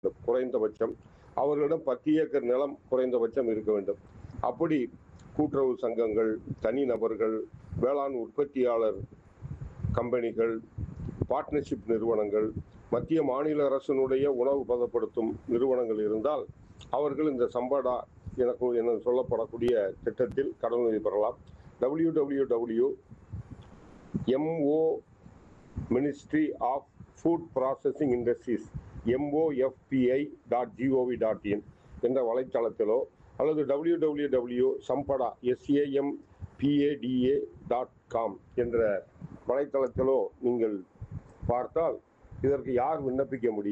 வேண்டும் குறைந்தபட்சம் அவர்களிடம் பத்து ஏக்கர் நிலம் குறைந்தபட்சம் இருக்க வேண்டும் அப்படி கூட்டுறவு சங்கங்கள் தனிநபர்கள் வேளாண் உற்பத்தியாளர் கம்பெனிகள் பார்ட்னர்ஷிப் நிறுவனங்கள் மத்திய மாநில அரசினுடைய உணவு பதப்படுத்தும் நிறுவனங்கள் இருந்தால் அவர்கள் இந்த சம்பாடா எனக்கு என சொல்லப்படக்கூடிய திட்டத்தில் கடனுதவி பெறலாம் W W W M O ministry of food processing industries M O F P I dot G O V dot in என்ற வலைத்தளத்திலோ அல்லது W W W Sampada S A M P A D A dot com என்ற வலைத்தளத்திலோ நீங்கள் பார்த்தால் இதற்கு யார் விண்ணப்பிக்க முடியும்